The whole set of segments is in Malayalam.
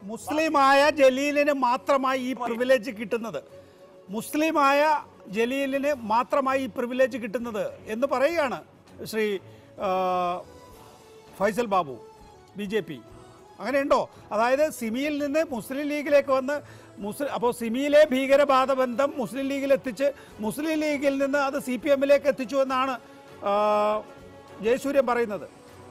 മുസ്ലിമായ ജലീലിന് മാത്രമായി ഈ പ്രിവിലേജ് കിട്ടുന്നത് മുസ്ലിമായ ജലീലിന് മാത്രമായി ഈ പ്രിവിലേജ് കിട്ടുന്നത് എന്ന് പറയുകയാണ് ശ്രീ ആ, Faisal Babu B J P അങ്ങനെയുണ്ടോ അതായത് സിമിയിൽ നിന്ന് മുസ്ലിം ലീഗിലേക്ക് വന്ന് മുസ്ലിം അപ്പോൾ സിമിയിലെ ഭീകരവാദ ബന്ധം മുസ്ലിം ലീഗിൽ എത്തിച്ച് മുസ്ലിം ലീഗിൽ നിന്ന് അത് സി പി എമ്മിലേക്ക് എത്തിച്ചു എന്നാണ് ആ, ജയസൂര്യൻ പറയുന്നത്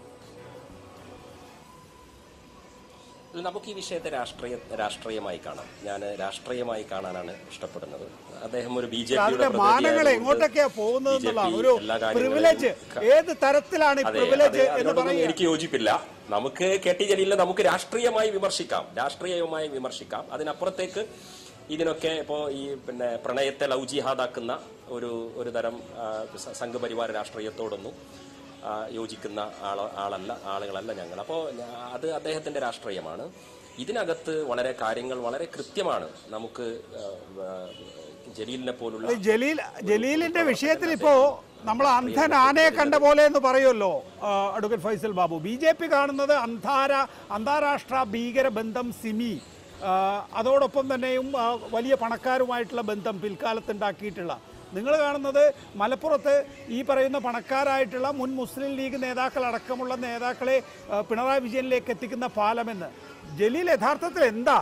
അല്ല, നമുക്ക് ഈ വിഷയത്തെ രാഷ്ട്രീയ രാഷ്ട്രീയമായി കാണാം ഞാൻ രാഷ്ട്രീയമായി കാണാനാണ് ഇഷ്ടപ്പെടുന്നത് അദ്ദേഹം ഒരു ബി ജെ അതിന്റെ മാനങ്ങൾ എങ്ങോട്ടൊക്കെയാ പോകുന്നത് എന്നുള്ളതാണ് ഒരു പ്രിവിലേജ് ഏത് തരത്തിലാണ് ഈ അതെ പ്രിവിലേജ് അതെ, എന്ന് അതിനോടൊന്നും പറയുക എനിക്ക് യോജിപ്പില്ല നമുക്ക് കെ ടി ജലീലിനെ നമുക്ക് രാഷ്ട്രീയമായി വിമർശിക്കാം രാഷ്ട്രീയമായി വിമർശിക്കാം അതിനപ്പുറത്തേക്ക് ഇതിനൊക്കെ ഇപ്പോൾ ഈ പിന്നെ പ്രണയത്തെ ലവ് ജിഹാദാക്കുന്ന ഒരു ഒരു തരം ആ, സ- സംഘപരിവാര രാഷ്ട്രീയത്തോടൊന്നും ആ, യോജിക്കുന്ന ആള ആളല്ല ആളുകളല്ല ഞങ്ങൾ അപ്പോൾ അത് അദ്ദേഹത്തിന്റെ രാഷ്ട്രീയമാണ് ഇതിനകത്ത് വളരെ കാര്യങ്ങൾ വളരെ കൃത്യമാണ് നമുക്ക് ആ, ആ, ജലീലിനെ പോലുള്ള ഈ ജലീൽ ജലീലിന്റെ വിഷയത്തിൽ ഇപ്പോ നമ്മൾ അന്ധൻ ആനയെ കണ്ട പോലെ എന്ന് പറയുമല്ലോ ആ, advocate Faisal Babu B J P കാണുന്നത് അന്താര അന്താരാഷ്ട്ര ഭീകര ബന്ധം സിമി ആ, അതോടൊപ്പം തന്നെയും ആ, വലിയ പണക്കാരുമായിട്ടുള്ള ബന്ധം പിൽക്കാലത്ത് ഉണ്ടാക്കിയിട്ടുള്ള നിങ്ങൾ കാണുന്നത് മലപ്പുറത്ത് ഈ പറയുന്ന പണക്കാരായിട്ടുള്ള മുൻ മുസ്ലിം ലീഗ് നേതാക്കൾ അടക്കമുള്ള നേതാക്കളെ ആ, പിണറായി വിജയനിലേക്ക് എത്തിക്കുന്ന പാലമെന്ന് ജലീൽ യഥാർത്ഥത്തിൽ എന്താ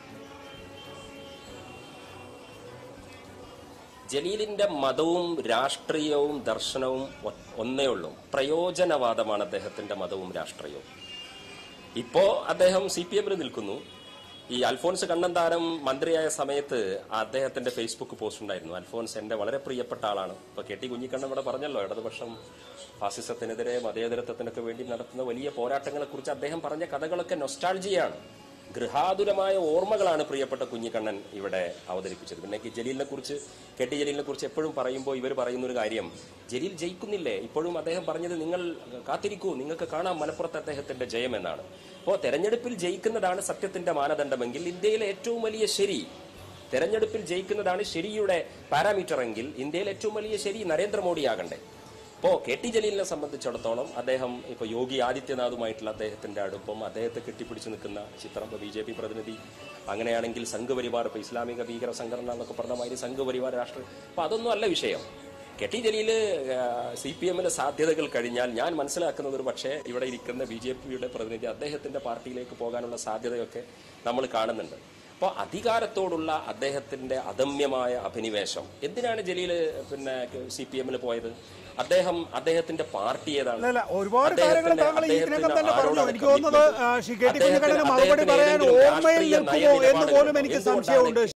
ജലീലിന്റെ മതവും രാഷ്ട്രീയവും ദർശനവും ഒ- ഒന്നേ ഉള്ളൂ പ്രയോജനവാദമാണ് അദ്ദേഹത്തിന്റെ മതവും രാഷ്ട്രീയവും ഇപ്പോ അദ്ദേഹം സി പി എമ്മിൽ നിൽക്കുന്നു ഈ അൽഫോൺസ് കണ്ണന്താനം മന്ത്രിയായ സമയത്ത് അദ്ദേഹത്തിന്റെ ഫേസ്ബുക്ക് പോസ്റ്റ് ഉണ്ടായിരുന്നു അൽഫോൺസ് എന്റെ വളരെ പ്രിയപ്പെട്ട ആളാണ് ഇപ്പൊ കെ ടി കുഞ്ഞിക്കണ്ണൻ ഇവിടെ പറഞ്ഞല്ലോ ഇടതുപക്ഷം ഫാസിസത്തിനെതിരെ മതേതരത്വത്തിനൊക്കെ വേണ്ടി നടത്തുന്ന വലിയ പോരാട്ടങ്ങളെ കുറിച്ച് അദ്ദേഹം പറഞ്ഞ കഥകളൊക്കെ നൊസ്റ്റാൾജിയാണ് ഗൃഹാതുരമായ ഓർമ്മകളാണ് പ്രിയപ്പെട്ട കുഞ്ഞിക്കണ്ണൻ ഇവിടെ അവതരിപ്പിച്ചത് പിന്നെ കെ ജലീലിനെ കുറിച്ച് കെ ടി ജലീലിനെ കുറിച്ച് എപ്പോഴും പറയുമ്പോൾ ഇവർ പറയുന്ന ഒരു കാര്യം ജലീൽ ജയിക്കുന്നില്ലേ ഇപ്പോഴും അദ്ദേഹം പറഞ്ഞത് നിങ്ങൾ കാത്തിരിക്കൂ നിങ്ങൾക്ക് കാണാം മലപ്പുറത്ത് അദ്ദേഹത്തിന്റെ ജയം എന്നാണ് അപ്പോൾ തെരഞ്ഞെടുപ്പിൽ ജയിക്കുന്നതാണ് സത്യത്തിന്റെ മാനദണ്ഡമെങ്കിൽ ഇന്ത്യയിലെ ഏറ്റവും വലിയ ശരി തെരഞ്ഞെടുപ്പിൽ ജയിക്കുന്നതാണ് ശരിയുടെ പാരാമീറ്റർ എങ്കിൽ ഇന്ത്യയിലെ ഏറ്റവും വലിയ ശരി നരേന്ദ്രമോദിയാകണ്ടേ ഇപ്പോ കെ ടി ജലീലിനെ സംബന്ധിച്ചിടത്തോളം അദ്ദേഹം ഇപ്പൊ യോഗി ആദിത്യനാഥുമായിട്ടുള്ള അദ്ദേഹത്തിന്റെ അടുപ്പം അദ്ദേഹത്തെ കെട്ടിപ്പിടിച്ചു നിൽക്കുന്ന ചിത്രം ഇപ്പൊ ബി ജെ പി പ്രതിനിധി അങ്ങനെയാണെങ്കിൽ സംഘപരിവാർ ഇപ്പൊ ഇസ്ലാമിക ഭീകര സംഘടന എന്നൊക്കെ പറഞ്ഞ മാതിരി സംഘപരിവാർ രാഷ്ട്രീയം അപ്പൊ അതൊന്നും അല്ല വിഷയം K T Jaleel C P എമ്മിന്റെ സാധ്യതകൾ കഴിഞ്ഞാൽ ഞാൻ മനസ്സിലാക്കുന്നത് ഒരു പക്ഷേ ഇവിടെ ഇരിക്കുന്ന ബി ജെ പിയുടെ പ്രതിനിധി അദ്ദേഹത്തിന്റെ പാർട്ടിയിലേക്ക് പോകാനുള്ള സാധ്യതയൊക്കെ നമ്മൾ കാണുന്നുണ്ട് അപ്പോൾ അധികാരത്തോടുള്ള അദ്ദേഹത്തിന്റെ അദമ്യമായ അഭിനിവേശം എന്തിനാണ് ജലീല് പിന്നെ സി പി എമ്മിൽ പോയത് അദ്ദേഹം അദ്ദേഹത്തിന്റെ പാർട്ടി ഏതാണ് അല്ല ഒരുപാട് കാര്യങ്ങൾ അദ്ദേഹത്തിന് താങ്കൾ ഇതിനകം അദ്ദേഹത്തിന് തന്നെ പറഞ്ഞു ആരോടാണ് എനിക്ക് തോന്നുന്നത് commitment? ആ, ശ്രീ കെ ടി അദ്ദേഹത്തിന് കുഞ്ഞിക്കണ്ണന് മറുപടി അദ്ദേഹത്തിന് പറയാൻ ഏതെങ്കിലും ഓർമ്മയിൽ രാഷ്ട്രീയ നിൽക്കുമോ എന്ന് നയനിലപാടുകൾ പോലും എനിക്ക് എന്തുകൊണ്ടാണ് സംശയമുണ്ട്